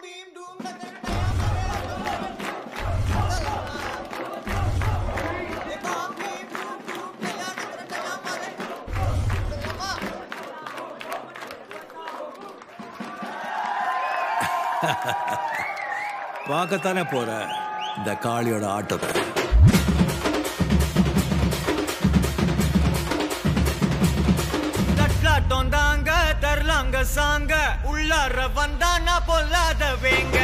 பார்க்கத்தானே போற இந்த காளியோட ஆட்டத்தை தட்லாட்டம் தாங்க தரலாங்க சாங்க உள்ளார வந்தானா பொல்லாத வேங்க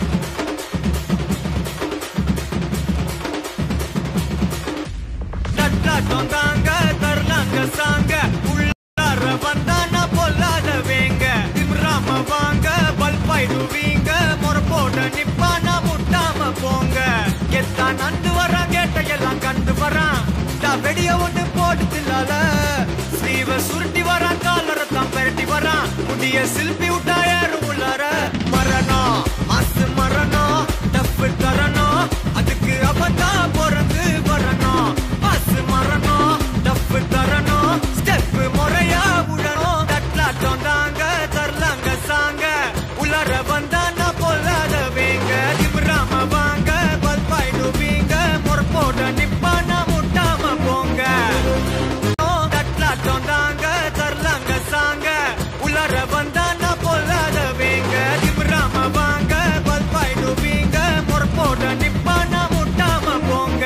தட்லாட்டம் தாங்க தரலாங்க சாங்க உள்ளார வந்தானா பொல்லாத வேங்க திம்ராம வாங்க பல்பாயிடுவீங்க முறப்போட நிப்பானா முட்டாம போங்க எத்தா நந்து வரான் கேட்ட எல்லாம் கண்டு வரான் நான் வெடிய ஒண்ணு போட்டு தில்லால ஸ்லீவ சுருட்டி வரான் காலரை தான் பெரட்டி வரான் முடிய சில்பி விட்டா யாரும் உள்ளார மரணம் மாசு மரணம் டப்பு தரணும் அதுக்கு அவதான் பிறந்து வரணும் மாசு மரணம் டப்பு தரணும் ஸ்டெப் முறையா விடணும் தட்லாட்டம் தாங்க தரலாங்க சாங்க உள்ளார வந்தானா பொல்லாத வேங்க திமிராம வாங்க பல்பாயிடுவீங்க முறப்போட நிப்பானா முட்டாம போங்க தட்லாட்டம் தாங்க தரலாங்க சாங்க உள்ளார வந்தானா பொல்லாத வேங்க திமிராம வாங்க பல்பாயிடுவீங்க முறப்போட நிப்பானா முட்டாம போங்க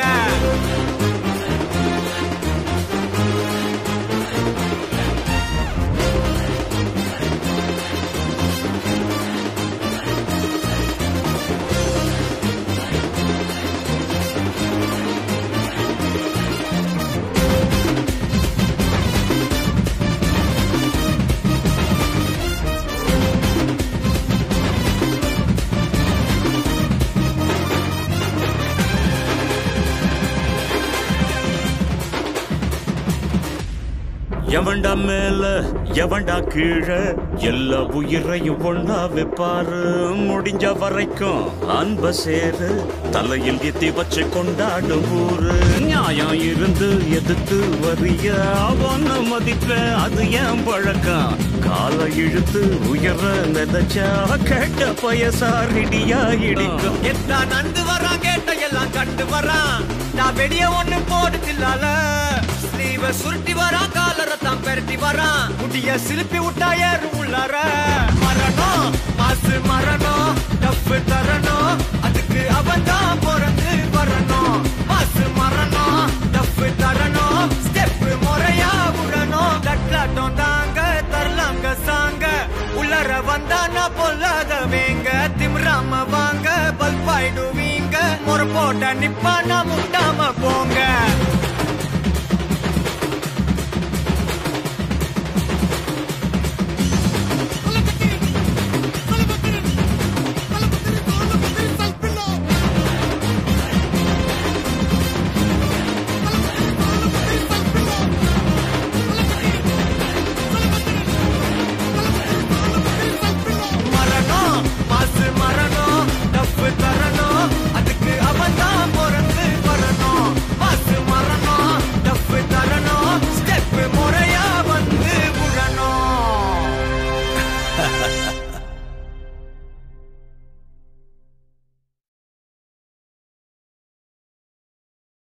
எவன்டா மேல எவன்டா கீழே எல்லா உயிரையும் ஒண்ணா வைப்பாரு முடிஞ்ச வரைக்கும் அன்ப சேரு தலையில் எத்தி வச்சு கொண்டாடும் ஊரு நியாயம் இருந்து எதிர்த்து வரிய அவன மதிப்ப அது ஏன் பழக்கம் காலை இழுத்து உயர நினைச்சா கேட்ட பயசாரிடியா இடிக்கும் எத்தா நந்து வரான் கேட்ட எல்லாம் கண்டு வரான் நான் வெடிய ஒண்ணு போடு தில்லால ஸ்லீவ சுருட்டி வரான் காலரை தான் பெரட்டி வரான் முடிய சிலுப்பி விட்டா ஏறும் உள்ளார மரணம் மாசு மரணம் டப்பு தரணும் அதுக்கு அவன் தான் பிறந்து வரணும் மாசு மரணம் டப்பு தரணும் ஸ்டெப் முறையா விடணும் தட்லாட்டம் தாங்க தரலாங்க சாங்க உள்ளர வந்தானா பொல்லாத வேங்க திமிராம வாங்க பல்பாயிடுவீங்க முறை போட்ட நிப்பான